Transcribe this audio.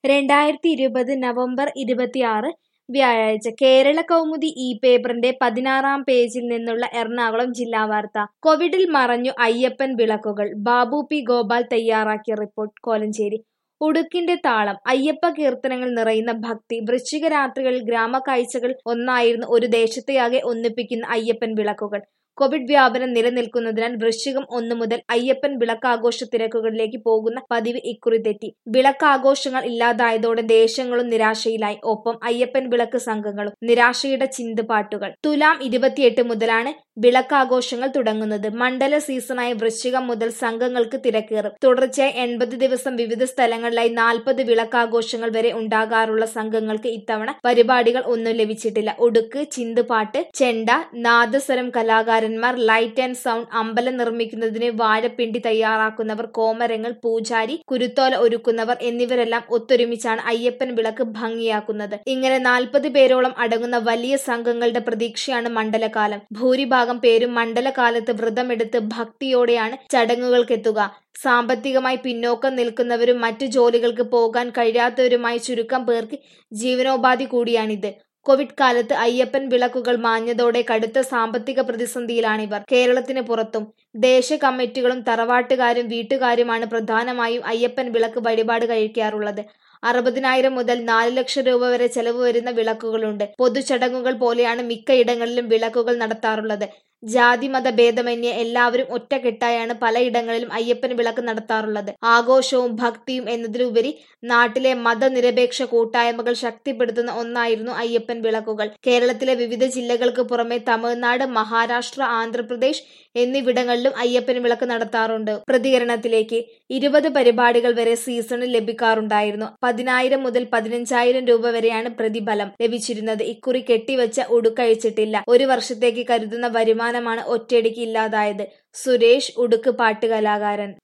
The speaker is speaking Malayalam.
രണ്ടായിരത്തി ഇരുപത് നവംബർ ഇരുപത്തിയാറ് വ്യാഴാഴ്ച കേരള കൗമുദി ഈ പേപ്പറിന്റെ പതിനാറാം പേജിൽ നിന്നുള്ള എറണാകുളം ജില്ലാ വാർത്ത കോവിഡിൽ മറഞ്ഞു അയ്യപ്പൻ വിളക്കുകൾ ബാബു പി ഗോപാൽ തയ്യാറാക്കിയ റിപ്പോർട്ട് കോലഞ്ചേരി ഉടുക്കിന്റെ താളം അയ്യപ്പ കീർത്തനങ്ങൾ നിറയുന്ന ഭക്തി വൃശ്ചിക രാത്രികളിൽ ഗ്രാമക്കാഴ്ചകൾ ഒന്നായിരുന്നു ഒരു ദേശത്തെയാകെ ഒന്നിപ്പിക്കുന്ന അയ്യപ്പൻ വിളക്കുകൾ കോവിഡ് വ്യാപനം നിലനിൽക്കുന്നതിനാൽ വൃശ്ചികം ഒന്നു മുതൽ അയ്യപ്പൻ വിളക്കാഘോഷ തിരക്കുകളിലേക്ക് പോകുന്ന പതിവ് ഇക്കുറി തെറ്റി വിളക്കാഘോഷങ്ങൾ ഇല്ലാതായതോടെ ദേശങ്ങളും നിരാശയിലായി ഒപ്പം അയ്യപ്പൻ വിളക്ക് സംഘങ്ങളും നിരാശയുടെ ചിന്തുപാട്ടുകൾ തുലാം ഇരുപത്തിയെട്ട് മുതലാണ് വിളക്കാഘോഷങ്ങൾ തുടങ്ങുന്നത് മണ്ഡല സീസണായ വൃശ്ചികം മുതൽ സംഘങ്ങൾക്ക് തിരക്കേറും തുടർച്ചയായി എൺപത് ദിവസം വിവിധ സ്ഥലങ്ങളിലായി നാൽപ്പത് വിളക്കാഘോഷങ്ങൾ വരെ ഉണ്ടാകാറുള്ള സംഘങ്ങൾക്ക് ഇത്തവണ പരിപാടികൾ ഒന്നും ലഭിച്ചിട്ടില്ല ഉടുക്ക് ചിന്തുപാട്ട് ചെണ്ട നാദസ്വരം കലാകാരന്മാർ ലൈറ്റ് ആൻഡ് സൗണ്ട് അമ്പലം നിർമ്മിക്കുന്നതിന് വാഴപ്പിണ്ടി തയ്യാറാക്കുന്നവർ കോമരങ്ങൾ പൂജാരി കുരുത്തോല ഒരുക്കുന്നവർ എന്നിവരെല്ലാം ഒത്തൊരുമിച്ചാണ് അയ്യപ്പൻ വിളക്ക് ഭംഗിയാക്കുന്നത് ഇങ്ങനെ നാൽപ്പത് പേരോളം അടങ്ങുന്ന വലിയ സംഘങ്ങളുടെ പ്രതീക്ഷയാണ് മണ്ഡലകാലം ഭൂരിഭാഗം പേരും മണ്ഡലകാലത്ത് വ്രതമെടുത്ത് ഭക്തിയോടെയാണ് ചടങ്ങുകൾക്കെത്തുക സാമ്പത്തികമായി പിന്നോക്കം നിൽക്കുന്നവരും മറ്റു ജോലികൾക്ക് പോകാൻ കഴിയാത്തവരുമായ ചുരുക്കം പേർക്ക് ജീവനോപാധി കൂടിയാണിത് കോവിഡ് കാലത്ത് അയ്യപ്പൻ വിളക്കുകൾ മാഞ്ഞതോടെ കടുത്ത സാമ്പത്തിക പ്രതിസന്ധിയിലാണിവർ കേരളത്തിന് പുറത്തും ദേശ കമ്മിറ്റികളും തറവാട്ടുകാരും വീട്ടുകാരുമാണ് പ്രധാനമായും അയ്യപ്പൻ വിളക്ക് വഴിപാട് കഴിക്കാറുള്ളത് അറുപതിനായിരം മുതൽ നാല് ലക്ഷം രൂപ വരെ ചെലവ് വരുന്ന വിളക്കുകളുണ്ട് പൊതുചടങ്ങുകൾ പോലെയാണ് മിക്ക ഇടങ്ങളിലും വിളക്കുകൾ നടത്താറുള്ളത് ജാതി മത ഭേദമന്യേ എല്ലാവരും ഒറ്റക്കെട്ടായാണ് പലയിടങ്ങളിലും അയ്യപ്പൻ വിളക്ക് നടത്താറുള്ളത് ആഘോഷവും ഭക്തിയും എന്നതിലുപരി നാട്ടിലെ മതനിരപേക്ഷ കൂട്ടായ്മകൾ ശക്തിപ്പെടുത്തുന്ന ഒന്നായിരുന്നു അയ്യപ്പൻ വിളക്കുകൾ കേരളത്തിലെ വിവിധ ജില്ലകൾക്ക് പുറമെ തമിഴ്നാട് മഹാരാഷ്ട്ര ആന്ധ്രാപ്രദേശ് എന്നിവിടങ്ങളിലും അയ്യപ്പൻ വിളക്ക് നടത്താറുണ്ട് പ്രതികരണത്തിലേക്ക് ഇരുപത് പരിപാടികൾ വരെ സീസണിൽ ലഭിക്കാറുണ്ടായിരുന്നു പതിനായിരം മുതൽ പതിനഞ്ചായിരം രൂപ വരെയാണ് പ്രതിഫലം ലഭിച്ചിരുന്നത് ഇക്കുറി കെട്ടിവെച്ച ഉടുക്കഴിച്ചിട്ടില്ല ഒരു വർഷത്തേക്ക് കരുതുന്ന വരുമാനമാണ് ഒറ്റയടിക്ക് ഇല്ലാതായത് സുരേഷ് ഉടുക്ക് പാട്ടുകലാകാരൻ